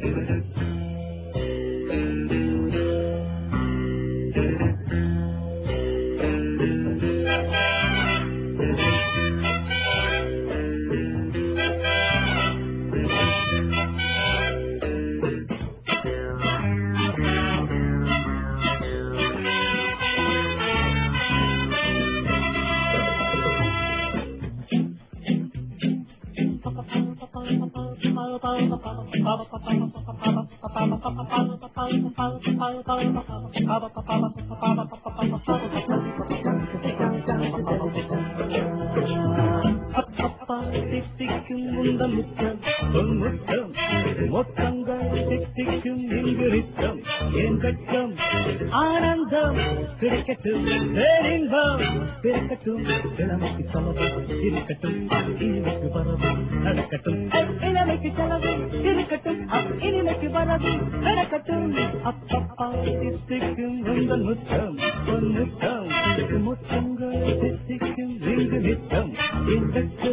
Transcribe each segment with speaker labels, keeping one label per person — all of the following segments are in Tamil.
Speaker 1: அப்பப்பா தித்திக்கும் உந்த முத்தம் பொன் முத்தம் மொத்தங்கள் தித்திக்கும் இங்கு நித்தம் என் கட்டம் ஆனந்தம் கிடைக்கட்டும் பேரின்பம் பிறக்கட்டும் இளமைக்கு சமதம் இருக்கட்டும் இனிமைக்கு வரவும் நடக்கட்டும் இளமைக்கு செலவு இருக்கட்டும் இனிமைக்கு வரவும் நடக்கட்டும் அப்பப்பா தித்திக்கும் உந்த முத்தம் பொன் முத்தம் முத்தங்கள் தித்திக்கும் இங்கு நித்தம் என் கட்டம்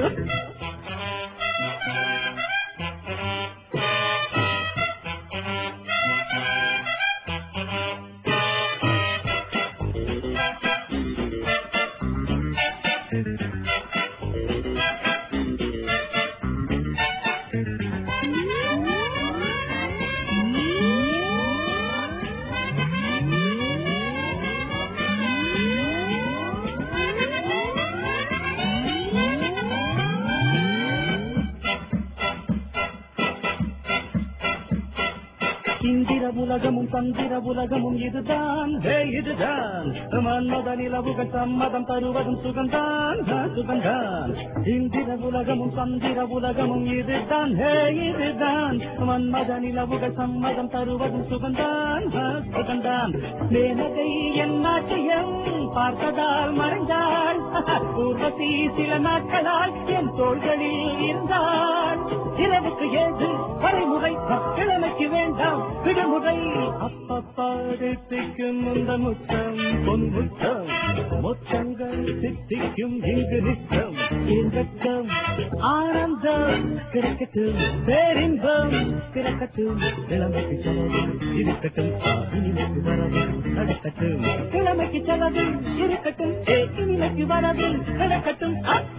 Speaker 1: இந்திர உலகமும் தந்திர உலகமும் இதுதான் ஹே இதுதான் மன்மத நிலவுகள் சம்மதம் தருவதும் சுகந்தான் ஆ, சுகந்தான் இந்திர உலகமும் தந்திர உலகமும் இதுதான் ஹே இதுதான் மன்மத நிலவுகள் சம்மதம் தருவதும் சுகந்தான் ஆ, சுகந்தான் மேனகை என் நாட்டியம் பார்த்ததால் மறைந்தாள் ஊர்வசி சில நாட்களால் என் தோள்களில் இருந்தாள் இரவுக்கு ஏது வரைமுறை கிழமைக்கு வேண்டாம் விடுமுறை அப்பப்பா தித்திக்கும் இந்த முத்தம் பொன் முத்தம் முத்தங்கள் தித்திக்கும் இங்கு நித்தம் இன்பத்தம் ஆனந்தம் கிடைக்கட்டும் பேரின்பம் பிறக்கட்டும் கிழமைக்கு செலவு இருக்கட்டும் இனிமைக்கு வரவு நடக்கட்டும் கிழமைக்கு செலவு இருக்கட்டும் ஏ, இனிமைக்கு வரவு நடக்கட்டும்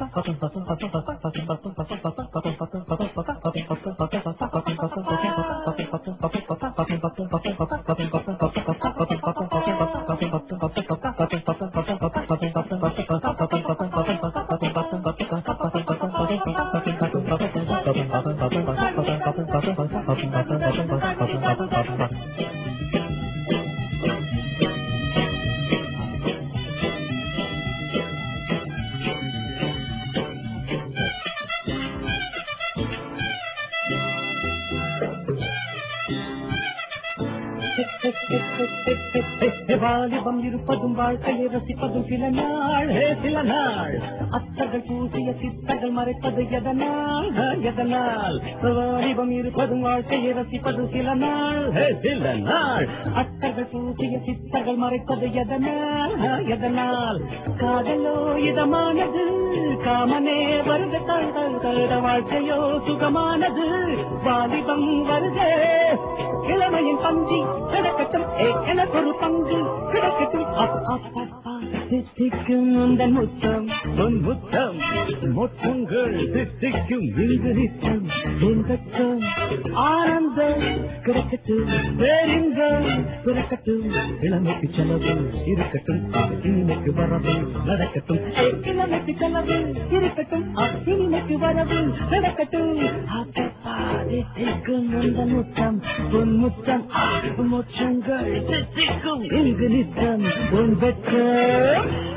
Speaker 1: வாலிபம் இருப்பதும் வாழ்க்கையை ரசிப்பதும் சில நாள் ஹே, சில நாள் அத்தர்கள் பூசிய சித்தர்கள் மறைப்பது எதனால் ஹே, எதனால் வாலிபம் இருப்பதும் வாழ்க்கையை ரசிப்பதும் சில நாள் ஹே, சில நாள் அத்தர்கள் பூசிய சித்தர்கள் மறைப்பது எதனால் ஹே, எதனால் காதலோ இதமானது காமனே வருக தழுத தழுத வாழ்க்கையோ சுகமானது வாலிபம் வருகே இளமையின் பஞ்சி கிடக்கட்டும் ஏ எனக்கு ஒரு பங்கு கிடக்கட்டும் அப், அப், அப், அப். தித்திக்கும் உந்தன் முத்தம் உன் முத்தம் முத்தங்கள் தித்திக்கும் இங்கு நித்தம் இன்பத்தம் ஆனந்தம் கிடைக்கட்டும் பேரின்பம் பிறக்கட்டும் இளமைக்கு செலவு இருக்கட்டும் இனிமைக்கு வரவு நடக்கட்டும் ஏ, இளமைக்கு செலவு இருக்கட்டும் இனிமைக்கு வரவு நடக்கட்டும் அப்பப்பா தித்திக்கும் உந்தன் முத்தம் உன் முத்தம் முற்றங்கள் தித்திக்கும் இங்கு நித்தம் உன் வெட்கம்